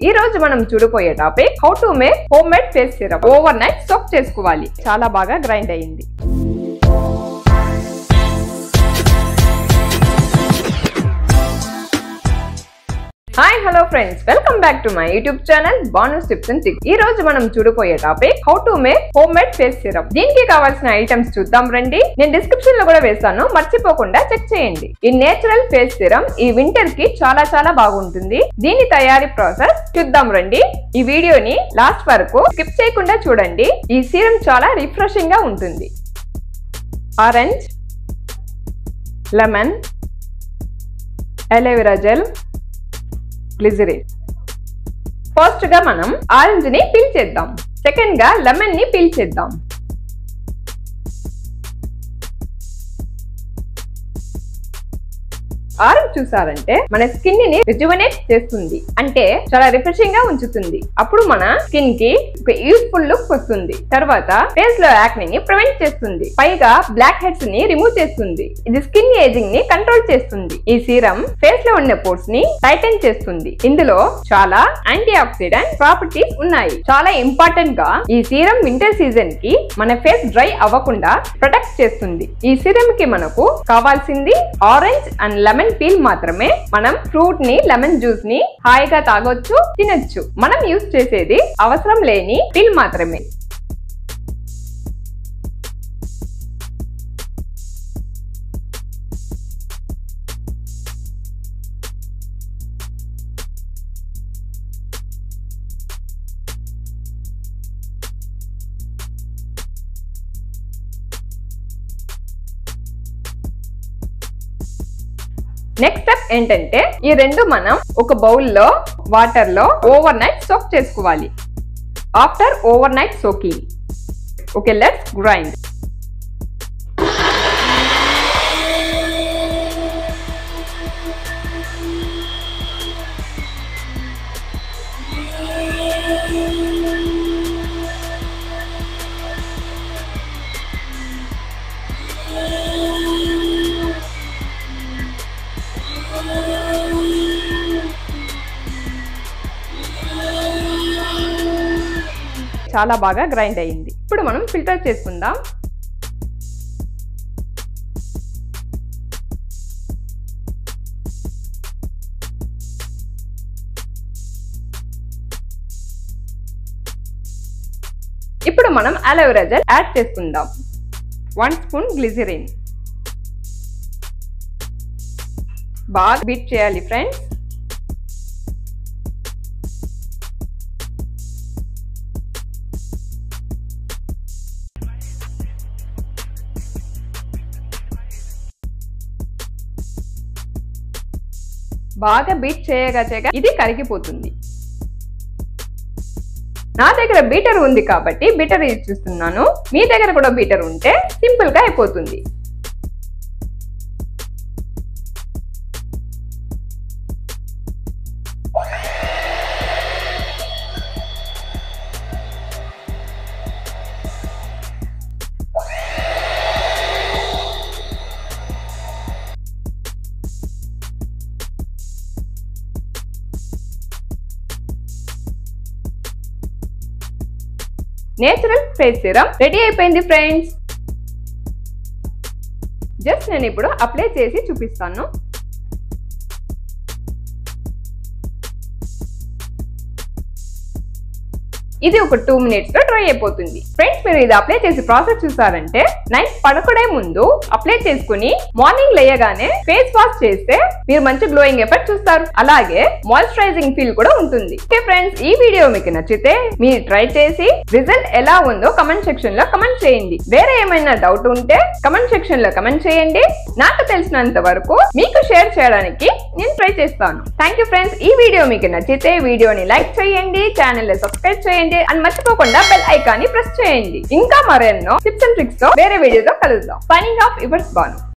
ఈ రోజు మనం చూడబోయే topic how to make homemade face syrup overnight soak చేసుకోవాలి చాలా బాగా గ్రైండ్ అయ్యింది hi hello friends welcome back to my YouTube channel బానస్ టిప్స్ అండ్ టిక్స్ ఈ రోజు మనం చూడబోయే topic how to make homemade face syrup దీనికి కావాల్సిన ఐటమ్స్ చూద్దాం రండి నేను డిస్క్రిప్షన్ లో కూడా వేస్తాను మర్చిపోకుండా చెక్ చేయండి ఈ నేచురల్ ఫేస్ సిరమ్ ఈ వింటర్ కి చాలా చాలా బాగుంటుంది దీని తయారీ ప్రాసెస్ చూద్దాం రండి ఈ వీడియోని లాస్ట్ వరకు స్కిప్ చేయకుండా చూడండి ఈ సిరమ్ చాలా రిఫ్రెషింగ్ గా ఉంటుంది orange lemon aloe vera gel glycerin first గా మనం ఆరెంజ్ ని పీల్ చేద్దాం సెకండ్ గా లెమన్ ని పీల్ చేద్దాం ఆరెంజ్ చూసారంటే మన స్కిన్ ని రిజువనేట్ చేస్తుంది అంటే చాలా రిఫ్రెషింగ్ గా ఉంచుతుంది అప్పుడు మన స్కిన్ కి ఒక యూస్ఫుల్ లుక్ వస్తుంది తర్వాత ఫేస్ లో యాక్ని ని ప్రివెంట్ చేస్తుంది పైగా బ్లాక్ హెడ్స్ ని రిమూవ్ చేస్తుంది ఇది స్కిన్ ఏజింగ్ ని కంట్రోల్ చేస్తుంది ఈ సీరం ఫేస్ లో ఉన్న పోర్స్ ని టైటన్ చేస్తుంది ఇందులో చాలా యాంటీ ఆక్సిడెంట్ ప్రాపర్టీస్ ఉన్నాయి చాలా ఇంపార్టెంట్ గా ఈ సీరం వింటర్ సీజన్ కి మన ఫేస్ డ్రై అవ్వకుండా ప్రొటెక్ట్ చేస్తుంది ఈ సీరం కి మనకు కావాల్సింది ఆరెంజ్ అండ్ లెమన్ పీల్ మాత్రమే మనం ఫ్రూట్ ని లెమన్ జ్యూస్ ని హాయిగా తాగొచ్చు తినొచ్చు మనం యూస్ చేసేది అవసరం లేని పీల్ మాత్రమే నెక్స్ట్ స్టెప్ ఏంటంటే ఈ రెండు మనం ఒక బౌల్లో వాటర్ లో ఓవర్ నైట్ సోక్ చేసుకోవాలి after overnight soaking okay let's grind చాలా బాగా గ్రైండ్ అయ్యింది ఇప్పుడు మనం ఫిల్టర్ చేసుకుందాం ఇప్పుడు మనం అలోవెరా జెల్ యాడ్ చేసుకుందాం వన్ స్పూన్ గ్లిజరిన్ బాగా బీట్ చేయాలి ఫ్రెండ్స్ బాగా బీట్ చేయగా చేయగా ఇది కరిగిపోతుంది నా దగ్గర బీటర్ ఉంది కాబట్టి బీటర్ యూజ్ చేస్తున్నాను మీ దగ్గర కూడా బీటర్ ఉంటే సింపుల్ గా అయిపోతుంది నేచురల్ ఫేస్ సిరమ్ రెడీ అయిపోయింది ఫ్రెండ్స్ జస్ట్ నేను ఇప్పుడు అప్లై చేసి చూపిస్తాను ఇది ఒక టూ మినిట్స్ లో డ్రై అయిపోతుంది ఫ్రెండ్స్ మీరు ఇది అప్లై చేసి ప్రాసెస్ చూసారంటే నైట్ పడుకునే ముందు అప్లై చేసుకుని మార్నింగ్ లేయగానే ఫేస్ వాష్ చేస్తే మీరు మంచి గ్లోయింగ్ ఎఫెక్ట్ చూస్తారు అలాగే మాయిశ్చరైజింగ్ ఫీల్ కూడా ఉంటుంది ఓకే ఫ్రెండ్స్ ఈ వీడియో మీకు నచ్చితే మీరు ట్రై చేసి రిజల్ట్ ఎలా ఉందో కమెంట్ సెక్షన్ లో కమెంట్ చేయండి వేరే ఏమైనా డౌట్ ఉంటే కమెంట్ సెక్షన్ లో కమెంట్ చేయండి నాకు తెలిసినంత వరకు మీకు షేర్ చేయడానికి నేను ట్రై చేస్తాను థ్యాంక్ యూ ఫ్రెండ్స్ ఈ వీడియో మీకు నచ్చితే వీడియోని లైక్ చేయండి ఛానల్ ని సబ్స్క్రైబ్ చేయండి అండ్ మర్చిపోకుండా బెల్ ఐకాన్ ని ప్రెస్ చేయండి ఇంకా మరెన్నో టిప్స్ అండ్ ట్రిక్స్ తో వేరే వీడియోతో కలుద్దాం సైనింగ్ ఆఫ్ యువర్స్ బాను